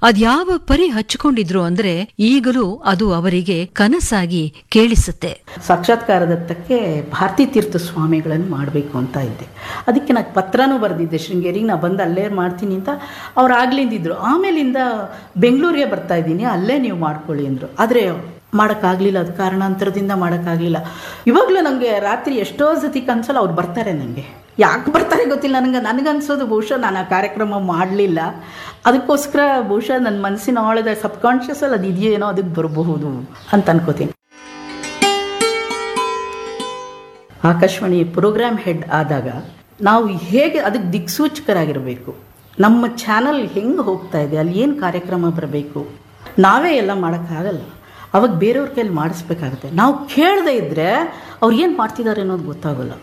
ಅದ್ಯಾವ ಪರಿ ಹಚ್ಚಿಕೊಂಡಿದ್ರು ಅಂದ್ರೆ ಈಗಲೂ ಅದು ಅವರಿಗೆ ಕನಸಾಗಿ ಕೇಳಿಸುತ್ತೆ ಸಾಕ್ಷಾತ್ಕಾರದತ್ತಕ್ಕೆ ಭಾರತೀ ತೀರ್ಥ ಸ್ವಾಮಿಗಳನ್ನು ಮಾಡಬೇಕು ಅಂತ ಇದ್ದೆ ಅದಕ್ಕೆ ನಾನು ಪತ್ರನೂ ಬರೆದಿದ್ದೆ ಶೃಂಗೇರಿಗೆ ನಾ ಬಂದು ಅಲ್ಲೇ ಮಾಡ್ತೀನಿ ಅಂತ ಅವ್ರು ಆಗ್ಲಿಂದಿದ್ರು ಆಮೇಲಿಂದ ಬೆಂಗಳೂರಿಗೆ ಬರ್ತಾ ಇದ್ದೀನಿ ಅಲ್ಲೇ ನೀವು ಮಾಡ್ಕೊಳ್ಳಿ ಅಂದರು ಆದರೆ ಮಾಡೋಕ್ಕಾಗಲಿಲ್ಲ ಅದು ಕಾರಣಾಂತರದಿಂದ ಮಾಡೋಕ್ಕಾಗಲಿಲ್ಲ ಇವಾಗಲೂ ನನಗೆ ರಾತ್ರಿ ಎಷ್ಟೋ ಸತಿ ಕನ್ಸಲ್ಲ ಅವ್ರು ಬರ್ತಾರೆ ನನಗೆ ಯಾಕೆ ಬರ್ತಾರೆ ಗೊತ್ತಿಲ್ಲ ನನಗೆ ನನಗನ್ಸೋದು ಬಹುಶಃ ನಾನು ಆ ಕಾರ್ಯಕ್ರಮ ಮಾಡಲಿಲ್ಲ ಅದಕ್ಕೋಸ್ಕರ ಬಹುಶಃ ನನ್ನ ಮನಸ್ಸಿನ ಆಳದ ಸಬ್ಕಾನ್ಷಿಯಸಲ್ಲಿ ಅದು ಇದೆಯೇನೋ ಅದಕ್ಕೆ ಬರಬಹುದು ಅಂತ ಅನ್ಕೋತೀನಿ ಆಕಾಶವಾಣಿ ಪ್ರೋಗ್ರಾಮ್ ಹೆಡ್ ಆದಾಗ ನಾವು ಹೇಗೆ ಅದಕ್ಕೆ ದಿಕ್ಸೂಚಕರಾಗಿರಬೇಕು ನಮ್ಮ ಚಾನಲ್ ಹೆಂಗೆ ಹೋಗ್ತಾ ಇದೆ ಅಲ್ಲಿ ಏನು ಕಾರ್ಯಕ್ರಮ ಬರಬೇಕು ನಾವೇ ಎಲ್ಲ ಮಾಡೋಕ್ಕಾಗಲ್ಲ ಅವಾಗ ಬೇರೆಯವ್ರ ಕೈಲಿ ಮಾಡಿಸ್ಬೇಕಾಗುತ್ತೆ ನಾವು ಕೇಳದೇ ಇದ್ದರೆ ಅವ್ರು ಏನು ಮಾಡ್ತಿದ್ದಾರೆ ಅನ್ನೋದು ಗೊತ್ತಾಗೋಲ್ಲ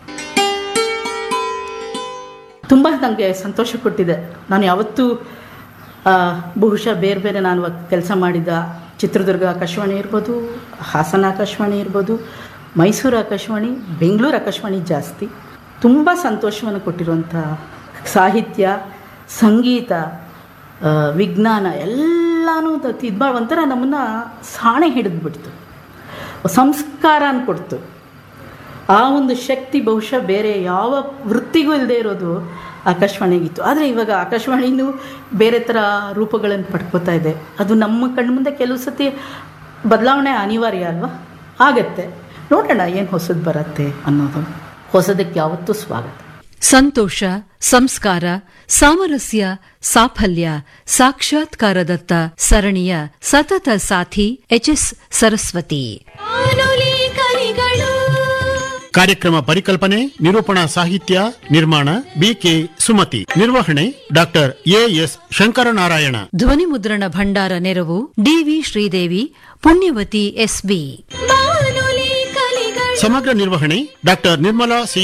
ತುಂಬ ನನಗೆ ಸಂತೋಷ ಕೊಟ್ಟಿದೆ ನಾನು ಯಾವತ್ತೂ ಆ, ಬಹುಶಃ ಬೇರೆ ಬೇರೆ ನಾನು ಕೆಲಸ ಮಾಡಿದ ಚಿತ್ರದುರ್ಗ ಆಕಾಶವಾಣಿ ಇರ್ಬೋದು ಹಾಸನ ಆಕಾಶವಾಣಿ ಇರ್ಬೋದು ಮೈಸೂರು ಆಕಾಶವಾಣಿ ಬೆಂಗಳೂರು ಆಕಾಶವಾಣಿ ಜಾಸ್ತಿ ತುಂಬ ಸಂತೋಷವನ್ನು ಕೊಟ್ಟಿರುವಂಥ ಸಾಹಿತ್ಯ ಸಂಗೀತ ಆ, ವಿಜ್ಞಾನ ಎಲ್ಲನೂ ಇದು ಒಂಥರ ನಮ್ಮನ್ನು ಸಾಣೆ ಹಿಡಿದ್ಬಿಡ್ತು ಸಂಸ್ಕಾರ ಕೊಡ್ತು ಆ ಒಂದು ಶಕ್ತಿ ಬಹುಶಃ ಬೇರೆ ಯಾವ ವೃತ್ತಿಗೂ ಇಲ್ಲದೆ ಇರೋದು ಆಕಾಶವಾಣಿಗಿತ್ತು ಆದರೆ ಇವಾಗ ಆಕಾಶವಾಣಿನೂ ಬೇರೆ ಥರ ರೂಪಗಳನ್ನು ಪಡ್ಕೋತಾ ಇದೆ ಅದು ನಮ್ಮ ಕಣ್ಮುಂದೆ ಕೆಲವು ಸತಿ ಬದಲಾವಣೆ ಅನಿವಾರ್ಯ ಅಲ್ವಾ ಆಗತ್ತೆ ನೋಡೋಣ ಏನು ಹೊಸದು ಬರುತ್ತೆ ಅನ್ನೋದು ಹೊಸದಕ್ಕೆ ಯಾವತ್ತೂ ಸ್ವಾಗತ ಸಂತೋಷ ಸಂಸ್ಕಾರ ಸಾಮರಸ್ಯ ಸಾಫಲ್ಯ ಸಾಕ್ಷಾತ್ಕಾರದತ್ತ ಸರಣಿಯ ಸತತ ಸಾಥಿ ಎಚ್ಎಸ್ ಸರಸ್ವತಿ ಕಾರ್ಯಕ್ರಮ ಪರಿಕಲ್ಪನೆ ನಿರೂಪಣಾ ಸಾಹಿತ್ಯ ನಿರ್ಮಾಣ ಬಿಕೆ ಸುಮತಿ ನಿರ್ವಹಣೆ ಡಾಕ್ಟರ್ ಎಎಸ್ ಶಂಕರನಾರಾಯಣ ಧ್ವನಿ ಮುದ್ರಣ ಭಂಡಾರ ನೆರವು ಡಿವಿ ಶ್ರೀದೇವಿ ಪುಣ್ಯವತಿ ಎಸ್ಬಿ ಸಮಗ್ರ ನಿರ್ವಹಣೆ ಡಾಕ್ಟರ್ ನಿರ್ಮಲಾ ಸಿ